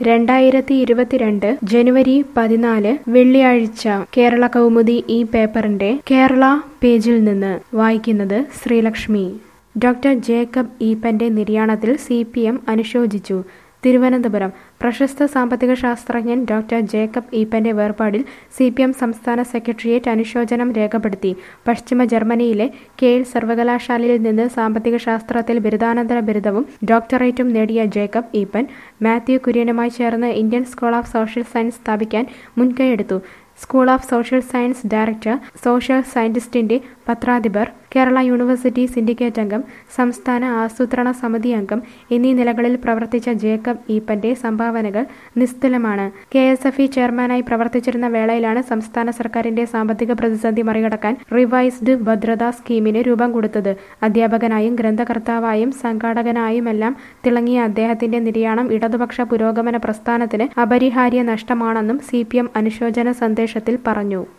രണ്ടായിരത്തി ഇരുപത്തിരണ്ട് ജനുവരി പതിനാല് വെള്ളിയാഴ്ച കേരള കൗമുദി ഈ പേപ്പറിന്റെ കേരള പേജിൽ നിന്ന് വായിക്കുന്നത് ശ്രീലക്ഷ്മി ഡോക്ടർ ജേക്കബ് ഈപ്പന്റെ നിര്യാണത്തിൽ സി പി എം അനുശോചിച്ചു തിരുവനന്തപുരം പ്രശസ്ത സാമ്പത്തിക ശാസ്ത്രജ്ഞൻ ഡോക്ടർ ജേക്കബ് ഈപ്പന്റെ വേർപാടിൽ സി പി എം സംസ്ഥാന സെക്രട്ടേറിയറ്റ് അനുശോചനം രേഖപ്പെടുത്തി പശ്ചിമ ജർമ്മനിയിലെ കേൽ സർവകലാശാലയിൽ നിന്ന് സാമ്പത്തിക ശാസ്ത്രത്തിൽ ബിരുദാനന്തര ബിരുദവും ഡോക്ടറേറ്റും നേടിയ ജേക്കബ് ഈപ്പൻ മാത്യു കുര്യനുമായി ചേർന്ന് Indian school of social science സ്ഥാപിക്കാൻ മുൻകൈയെടുത്തു school of social science director social സയന്റിസ്റ്റിന്റെ പത്രാധിപർ കേരള യൂണിവേഴ്സിറ്റി സിൻഡിക്കേറ്റ് അംഗം സംസ്ഥാന ആസൂത്രണ സമിതി അംഗം എന്നീ നിലകളിൽ പ്രവർത്തിച്ച ജേക്കബ് ഈപ്പന്റെ സംഭാവനകൾ നിസ്തുലമാണ് കെ എസ് എഫ് ഇ ചെയർമാനായി പ്രവർത്തിച്ചിരുന്ന വേളയിലാണ് സംസ്ഥാന സർക്കാരിന്റെ സാമ്പത്തിക പ്രതിസന്ധി മറികടക്കാൻ റിവൈസ്ഡ് ഭദ്രതാ സ്കീമിന് രൂപം കൊടുത്തത് അധ്യാപകനായും ഗ്രന്ഥകർത്താവായും സംഘാടകനായുമെല്ലാം തിളങ്ങിയ അദ്ദേഹത്തിന്റെ നിര്യാണം ഇടതുപക്ഷ പുരോഗമന പ്രസ്ഥാനത്തിന് അപരിഹാര്യ നഷ്ടമാണെന്നും സി അനുശോചന സന്ദേശത്തിൽ പറഞ്ഞു